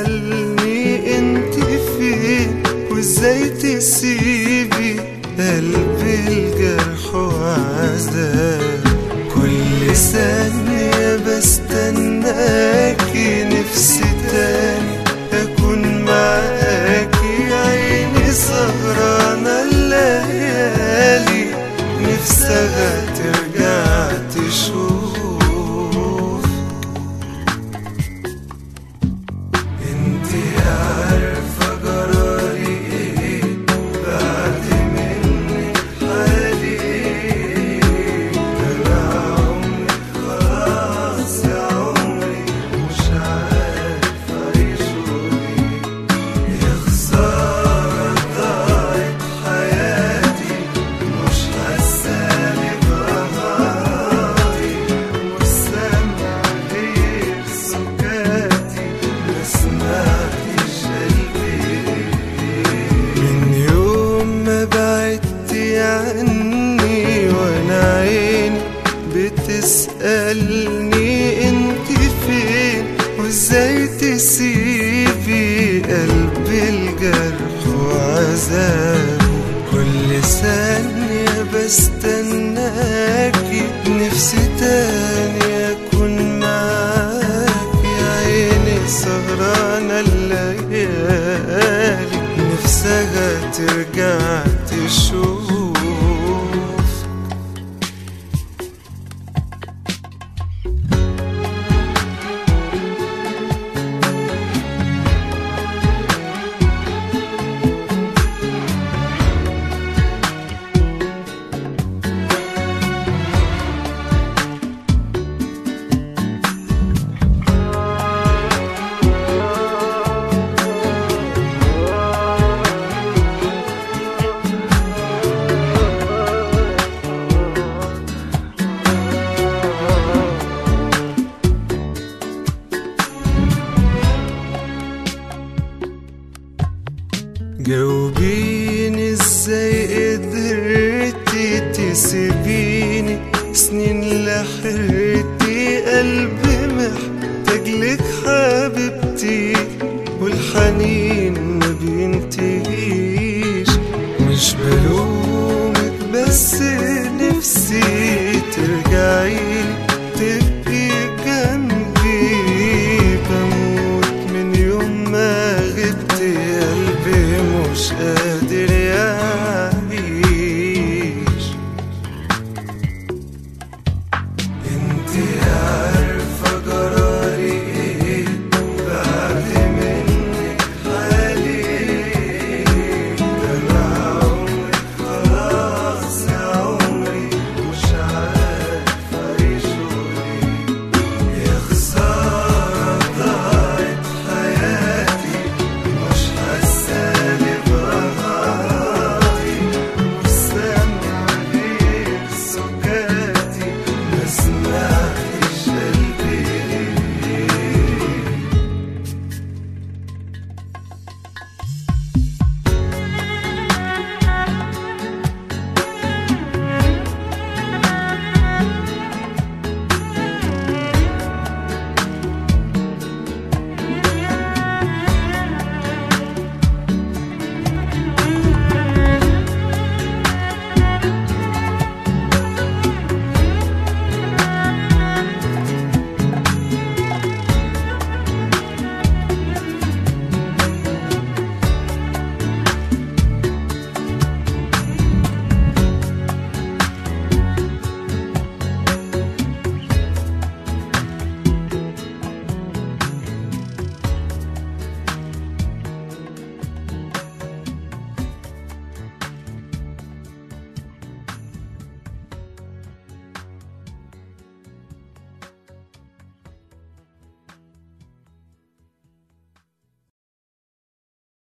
تسألني انت فين وازاي تسيبي قلبي الجرح وعذاب كل ثانية بستناكي نفسي تاني أكون معاكي عيني سهرانة الليالي نفسها ترجع تشوف انتي عارفة جرالي ايه بعد منك حالي ايه انا عمري خلاص يا عمري مش عارف اعيش ليه يا خسارة ضاعت حياتي مش حاسالي بقهاري مش سامع غير سكاتي ما سمعتش قلبي من يوم ما بعدتي عني وانا عيني بتسألني انت فين وازاي تسيبي قلبي الجرح وعذابه كل ثانية بستناكي نفسي تاني أكون معاكي عيني سهرانة الليالي نفسها ترجع تشوف جاوبيني ازاي قدرتي تسيبيني سنين لحقتي قلبي محتاج لك حبيبتي والحنين ما بينتهيش